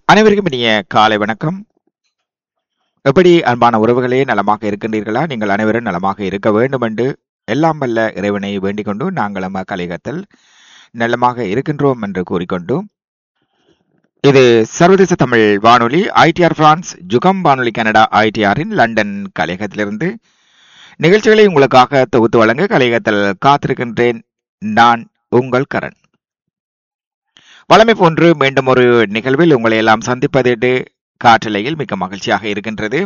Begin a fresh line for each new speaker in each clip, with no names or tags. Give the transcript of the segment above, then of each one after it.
அனைவருக்கும் இனிய காலை வணக்கம் எப்படி அன்பான உறவுகளே நலமாக இருக்கின்றீர்களா நீங்கள் அனைவரும் நலமாக இருக்க வேண்டும் என்று எல்லாம் வல்ல இறைவனை வேண்டிக் கொண்டு நாங்கள் நம்ம கலைகத்தில் நலமாக இருக்கின்றோம் என்று கூறிக்கொண்டு இது சர்வதேச தமிழ் வானொலி ஐடிஆர் பிரான்ஸ் ஜுகம் வானொலி கனடா ஐடிஆரின் லண்டன் கலையகத்திலிருந்து நிகழ்ச்சிகளை உங்களுக்காக தொகுத்து வழங்க கலையகத்தில் காத்திருக்கின்றேன் நான் உங்கள் கரண் வளமை போன்று மீண்டும் ஒரு நிகழ்வில் உங்களை எல்லாம் சந்திப்பது காற்றலையில் மிக்க மகிழ்ச்சியாக இருக்கின்றது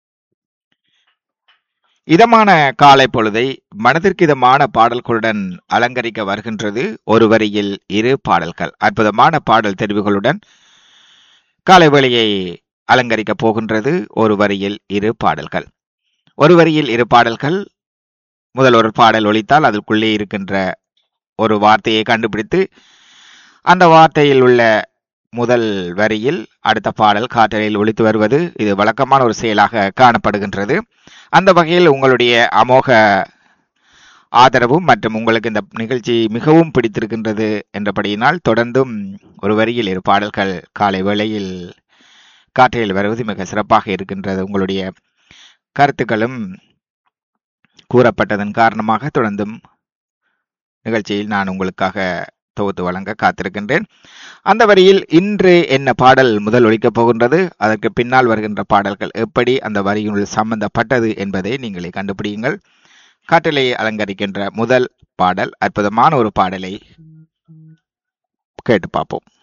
இதமான காலை பொழுதை மனதிற்கு இதமான பாடல்களுடன் அலங்கரிக்க வருகின்றது ஒரு வரியில் இரு பாடல்கள் அற்புதமான பாடல் தெரிவுகளுடன் காலை வேளையை அலங்கரிக்க போகின்றது ஒரு வரியில் இரு பாடல்கள் ஒரு வரியில் இரு பாடல்கள் முதல் ஒரு பாடல் ஒழித்தால் அதற்குள்ளே இருக்கின்ற ஒரு வார்த்தையை கண்டுபிடித்து அந்த வார்த்தையில் உள்ள முதல் வரியில் அடுத்த பாடல் காற்றலில் ஒழித்து வருவது இது வழக்கமான ஒரு செயலாக காணப்படுகின்றது அந்த வகையில் உங்களுடைய அமோக ஆதரவும் மற்றும் உங்களுக்கு இந்த நிகழ்ச்சி மிகவும் பிடித்திருக்கின்றது என்றபடியினால் தொடர்ந்தும் ஒரு வரியில் இரு பாடல்கள் காலை வேளையில் காற்றையில் வருவது மிக சிறப்பாக இருக்கின்றது உங்களுடைய கருத்துக்களும் கூறப்பட்டதன் காரணமாக தொடர்ந்தும் நிகழ்ச்சியில் நான் உங்களுக்காக தொகுத்து வழங்க காத்திருக்கின்றேன் அந்த வரியில் இன்று என்ன பாடல் முதல் ஒழிக்கப் போகின்றது அதற்கு பின்னால் வருகின்ற பாடல்கள் எப்படி அந்த வரியினுள் சம்பந்தப்பட்டது என்பதை நீங்களே கண்டுபிடியுங்கள் காட்டிலே அலங்கரிக்கின்ற முதல் பாடல் அற்புதமான ஒரு பாடலை கேட்டு பார்ப்போம்